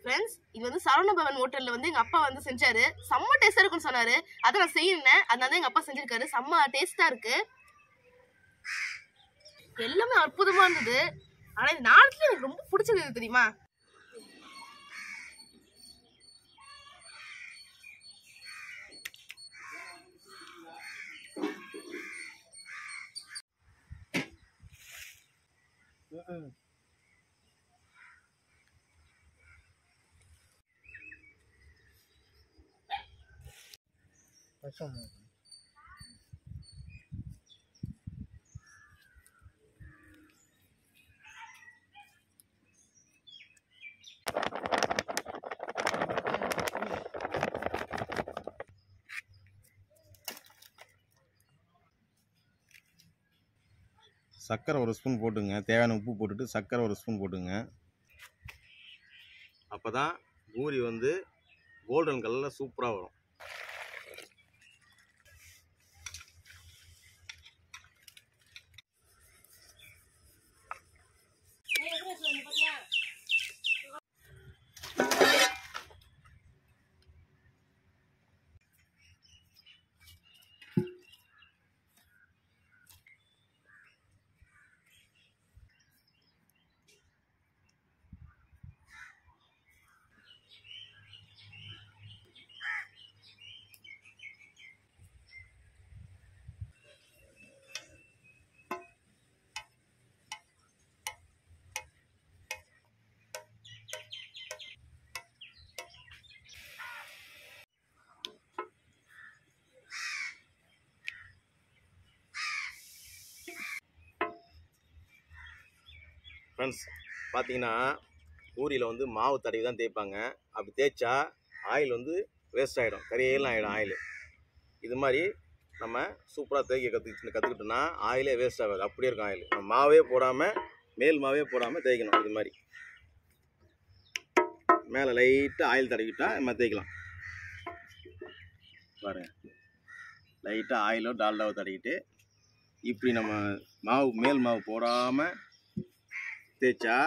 Friends இது வந்து சரவண பவன் ஹோட்டல்ல வந்து எங்க அப்பா வந்து செஞ்சாரு செம்ம டேஸ்டா இருக்கும்னு சொன்னாரு அதை நான் செய்யணும் அதனால தான் எங்க அப்பா செஞ்சிருக்காரு செம்ம டேஸ்டா இருக்கு எல்லாமே அற்புதமா இருந்தது ஆனா இந்த நாட்டுல எனக்கு ரொம்ப பிடிச்சது எது தெரியுமா சர்க்கரை ஒரு ஸ்பூன் போட்டுங்க தேவையான உப்பு போட்டுட்டு சர்க்கரை ஒரு ஸ்பூன் போட்டுங்க அப்போ தான் பூரி வந்து கோல்டன் கலரில் சூப்பராக வரும் ஃப்ரெண்ட்ஸ் பார்த்தீங்கன்னா பூரியில் வந்து மாவு தடவி தான் தேய்ப்பாங்க அப்படி தேய்ச்சா ஆயில் வந்து வேஸ்ட் ஆகிடும் கரியெல்லாம் ஆகிடும் ஆயில் இது மாதிரி நம்ம சூப்பராக தேய்க்க கற்றுக்கிட்டு கற்றுக்கிட்டோன்னா ஆயிலே வேஸ்ட் ஆகாது அப்படியே இருக்கும் ஆயில் நம்ம மாவே போடாமல் மேல் மாவே போடாமல் தேய்க்கணும் இது மாதிரி மேலே லைட்டாக ஆயில் தடவிட்டா நம்ம தேய்க்கலாம் பாருங்க லைட்டாக ஆயிலோ டால்டாவோ தடவிட்டு இப்படி நம்ம மாவு மேல் மாவு போடாமல் தேய்ச்சா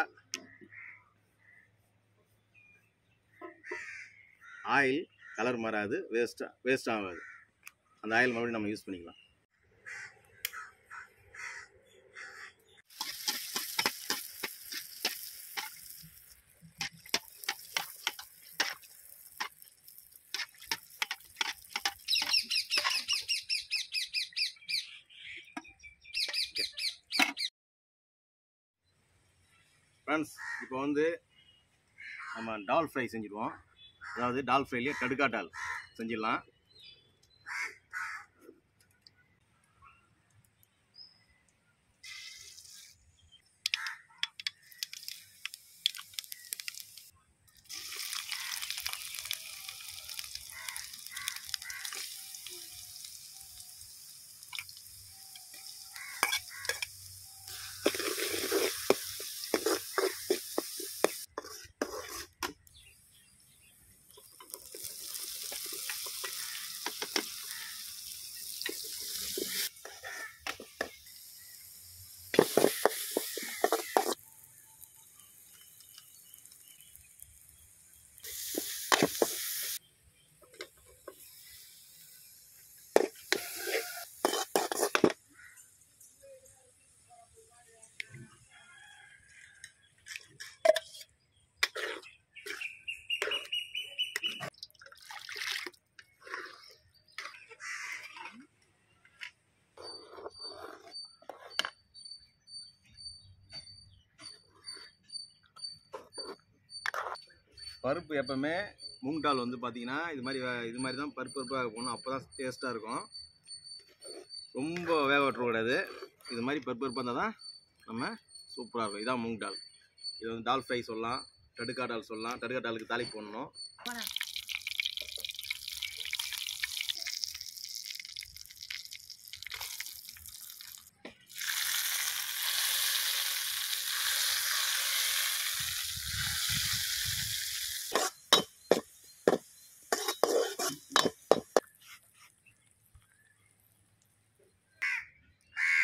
ஆயில் கலர் மாறாது வேஸ்ட்டாக வேஸ்ட் ஆகாது அந்த ஆயில் மறுபடியும் நம்ம யூஸ் பண்ணிக்கலாம் ஃப்ரெண்ட்ஸ் இப்போ வந்து நம்ம டால் ஃப்ரை செஞ்சுடுவோம் அதாவது டால் ஃப்ரைலேயே கடுக்கா டால் செஞ்சிடலாம் பருப்பு எப்பவுமே மூங் டால் வந்து பார்த்தீங்கன்னா இது மாதிரி வே- இது மாதிரி தான் பருப்பு பருப்பாக போகணும் அப்போ தான் டேஸ்ட்டாக இருக்கும் ரொம்ப வேக விட்டுறக்கூடாது இது மாதிரி பருப்பு பருப்பாக இருந்தால் தான் நம்ம சூப்பராக இருக்கும் இதான் மூங் டால் இது வந்து டால் ஃப்ரை சொல்லலாம் தடுக்கா டால் சொல்லலாம் தடுக்கா டாலுக்கு தாளிப்பு போடணும்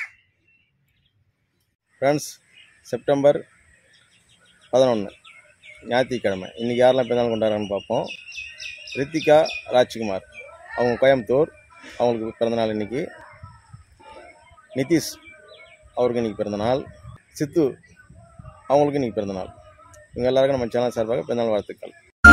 ஃப்ரெண்ட்ஸ் செப்டம்பர் பதினொன்று ஞாயிற்றுக்கிழமை இன்றைக்கி யாரெல்லாம் பிறந்தநாள் கொண்டாடுறான்னு பார்ப்போம் ரித்திகா ராஜ்குமார் அவங்க கோயம்புத்தூர் அவங்களுக்கு பிறந்தநாள் இன்றைக்கி நிதிஷ் அவருக்கு இன்றைக்கி பிறந்தநாள் சித்து அவங்களுக்கு இன்றைக்கி பிறந்தநாள் இவங்க எல்லாருக்கும் நம்ம சேனல் சார்பாக பிறந்தநாள் வாழ்த்துக்கள்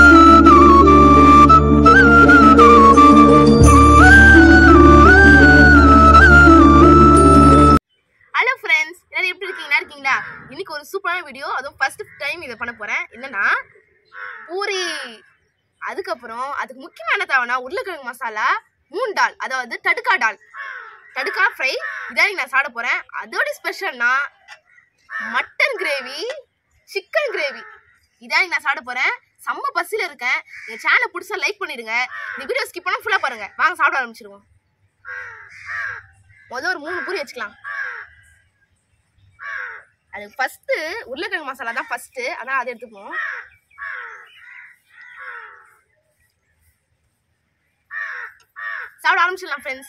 ஹலோ ஃப்ரெண்ட்ஸ் எல்லாரும் எப்படி இருக்கீங்க நல்லா இருக்கீங்களா இன்னைக்கு ஒரு சூப்பரான வீடியோ அதுவும் ஃபர்ஸ்ட் டைம் இதை பண்ண போறேன் என்னன்னா பூரி அதுக்கப்புறம் அதுக்கு முக்கியமான என்ன தேவைன்னா உருளைக்கிழங்கு மசாலா மூன் டால் அதாவது தடுக்கா டால் தடுக்கா ஃப்ரை இதான் நான் சாப்பிட போறேன் அதோட ஸ்பெஷல்னா மட்டன் கிரேவி சிக்கன் கிரேவி இதான் நான் சாப்பிட போறேன் செம்ம பசியில் இருக்கேன் என் சேனலை பிடிச்சா லைக் பண்ணிடுங்க இந்த வீடியோ ஸ்கிப் பண்ணால் ஃபுல்லாக பாருங்க வாங்க சாப்பிட ஆரம்பிச்சிருவோம் முதல்ல ஒரு மூணு பூரி வச்சுக்கலாம் அது ஃபர்ஸ்ட் உருளைக்கிழங்கு மசாலா தான் ஃபர்ஸ்ட் அதான் அதை எடுத்துப்போம் சாப்பிட ஆரம்பிச்சிடலாம் ஃப்ரெண்ட்ஸ்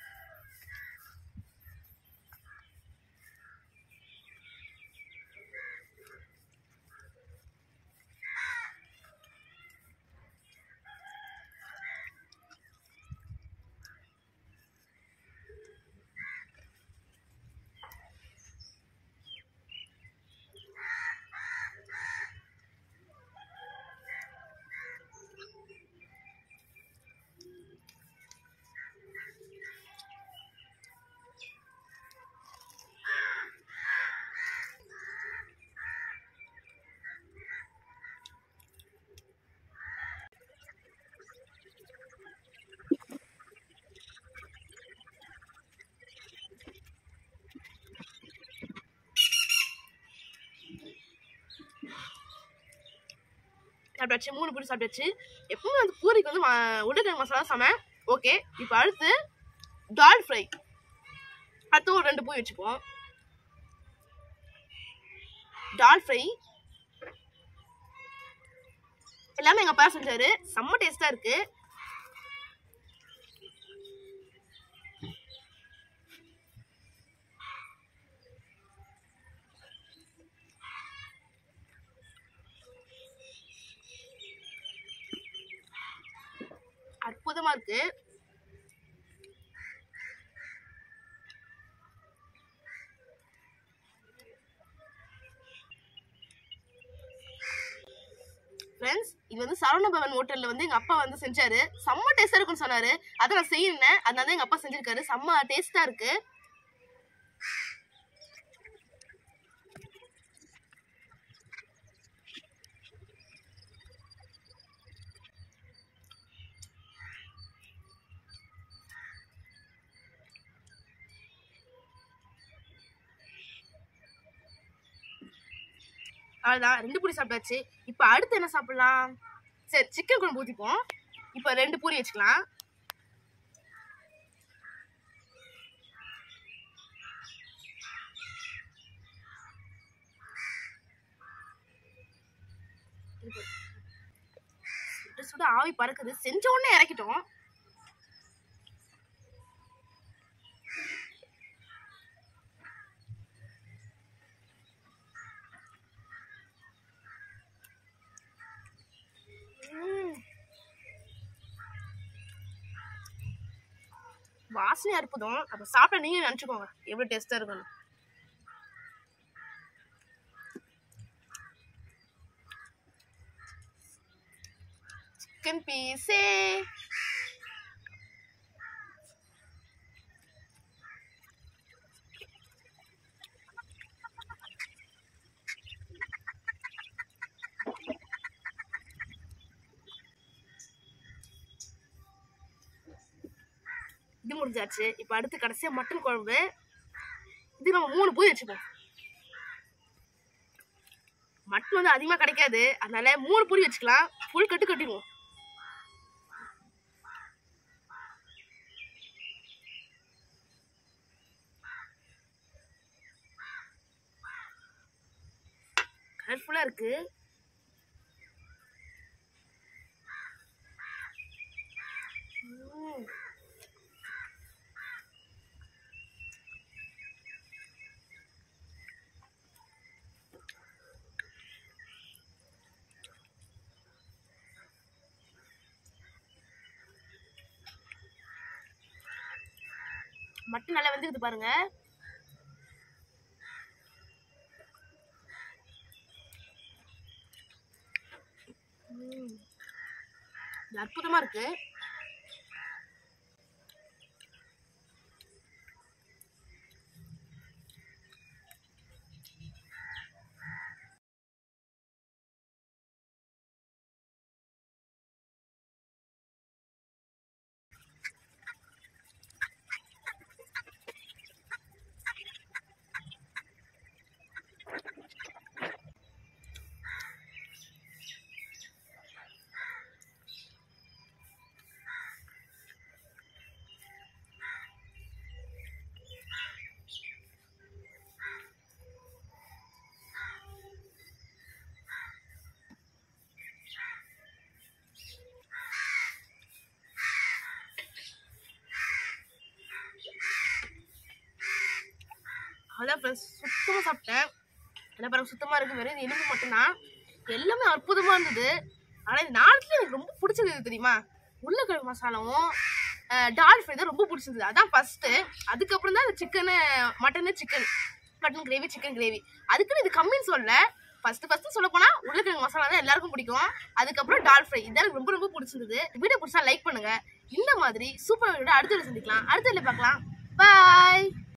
சாப்பிட்டாச்சு மூணு பூரி சாப்பிட்டாச்சு எப்பவுமே அந்த பூரிக்கு வந்து ம- உருளைக்கிழங்கு மசாலா செம ஓகே இப்போ அடுத்து டால் ஃப்ரை அடுத்து ஒரு ரெண்டு பூரி வச்சுப்போம் டால் ஃப்ரை எல்லாமே எங்கள் அப்பா செஞ்சாரு செம்ம டேஸ்ட்டாக இருக்கு அற்புதமா இருக்கு ஃப்ரெண்ட்ஸ் இது வந்து சரவண பவன் ஹோட்டல்ல வந்து எங்க அப்பா வந்து செஞ்சாரு செம்ம டேஸ்டா இருக்குன்னு சொன்னாரு அதை நான் செய்யணும் அதனால தான் எங்க அப்பா செஞ்சிருக்காரு செம்ம டேஸ்டா இருக்கு அவ்வளோதான் ரெண்டு பூரி சாப்பிட்டாச்சு இப்போ அடுத்து என்ன சாப்பிடலாம் சரி சிக்கன் குழம்பு ஊற்றிப்போம் இப்போ ரெண்டு பூரி வச்சுக்கலாம் சுட சுட ஆவி பறக்குது செஞ்ச உடனே இறக்கிட்டோம் ம். வாசனை அற்புதம் அப்ப சாப்பிட்ட நீங்க நினைச்சுக்கோங்க எவ்வளவு டேஸ்டா இருக்கும்னு சிக்கன் பீஸே இது முடிஞ்சாச்சு இப்போ அடுத்து கடைசியா மட்டன் குழம்பு இது நம்ம மூணு பூரி வச்சுப்போம் மட்டன் வந்து அதிகமா கிடைக்காது அதனால மூணு பூரி வச்சுக்கலாம் ஃபுல் கட்டு கட்டிடுவோம் கலர்ஃபுல்லா இருக்கு ம். மட்டன் நல்லா வெந்துக்குது பாருங்க ம். இது அற்புதமா இருக்கு அதான் ஃப்ரெண்ட்ஸ் சுத்தமாக சாப்பிட்டேன் என்ன பாருங்க சுத்தமாக இருக்கு வெறும் இது எலும்பு மட்டும்தான் எல்லாமே அற்புதமாக இருந்தது ஆனால் இந்த நாளத்துல எனக்கு ரொம்ப பிடிச்சது எது தெரியுமா உருளைக்கிழங்கு மசாலாவும் டால் ஃப்ரை தான் ரொம்ப பிடிச்சிருந்தது அதான் ஃபர்ஸ்ட்டு அதுக்கப்புறம் தான் இந்த chicken mutton chicken mutton gravy chicken gravy அதுக்குன்னு இது கம்மின்னு சொல்ல ஃபர்ஸ்ட் ஃபர்ஸ்ட் சொல்ல போனா உருளைக்கிழங்கு மசாலா தான் எல்லாருக்கும் பிடிக்கும் அதுக்கப்புறம் டால் ஃப்ரை இதான் எனக்கு ரொம்ப ரொம்ப பிடிச்சிருந்தது வீடியோ பிடிச்சா லைக் பண்ணுங்க இந்த மாதிரி சூப்பர் வீடியோ அடுத்த வீடியோ சந்திக்கலாம் அடுத்த வீடியோ பார்க்கலாம் பாய்